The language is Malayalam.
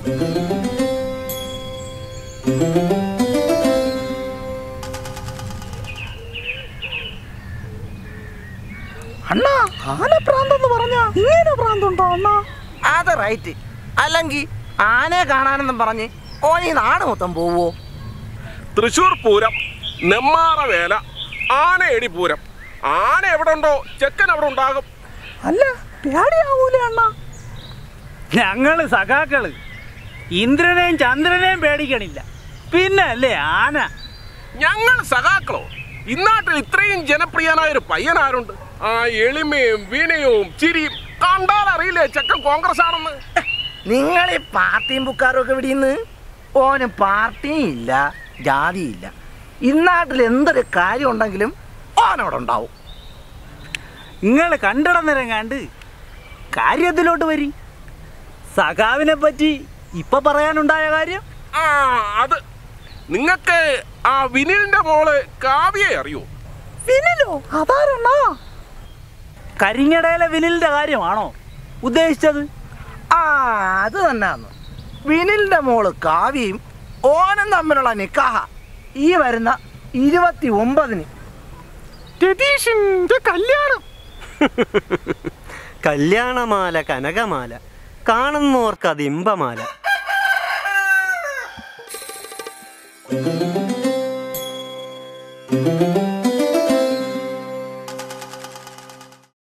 അണ്ണാ ആന പ്രാന്തെന്ന് പറഞ്ഞ ഇങ്ങനെ പ്രാന്തുണ്ടോ അണ്ണാ അത് റൈറ്റ് അല്ലെങ്കിൽ ആനയെ കാണാനെന്നും പറഞ്ഞ് ഓൻ ഈ നാട് മൊത്തം പോവോ തൃശൂർ പൂരം നെമ്മാറ വേല ആനയടി പൂരം ആന എവിടെ ഉണ്ടോ ചെക്കൻ അവിടെ ഉണ്ടാകും അല്ല പേടിയാവൂലേ അണ്ണാ ഞങ്ങള് സഖാക്കള് ഇന്ദ്രനെയും ചന്ദ്രനെയും പേടിക്കണില്ല പിന്നെ അല്ലേ ആന ഞങ്ങൾ സഖാക്കളോ ഇന്നാട്ടിൽ ഇത്രയും ജനപ്രിയനായ ഒരു പയ്യൻ ആരുണ്ട് ആ എളിമയും വിനയവും ചിരിയും കണ്ടാൽ അറിയില്ലേ ചെക്കൻ കോൺഗ്രസ് ആണെന്ന് നിങ്ങൾ ഈ പാർട്ടിയും ബുക്കാരും ഒക്കെ ഇവിടെന്ന് ഓന് പാർട്ടിയും ഇല്ല ജാതിയില്ല ഇന്നാട്ടിൽ എന്തൊരു കാര്യം ഉണ്ടെങ്കിലും ഓനവിടെ ഉണ്ടാവും നിങ്ങൾ കണ്ടിടന്നിരങ്ങാണ്ട് കാര്യത്തിലോട്ട് വരി സഖാവിനെ പറ്റി ഇപ്പൊ പറയാനുണ്ടായ കാര്യം ആ അത് നിങ്ങൾക്ക് ആ വിനിലിന്റെ മോള് കാവ്യെ അറിയോ വിനിലോ അതാരണ്ണാ കരിങ്ങടയിലെ വിനിലിന്റെ കാര്യമാണോ ഉദ്ദേശിച്ചത് ആ അത് തന്നെയാണ് വിനിലിന്റെ മോള് കാവ്യയും ഓനും തമ്മിലുള്ള നിക്കാഹ ഈ വരുന്ന ഇരുപത്തി ഒമ്പതിന് രതീഷിന്റെ കല്യാണം കല്യാണമാല കനകമാല കാണുന്നോർക്ക് അത് ഇമ്പമാല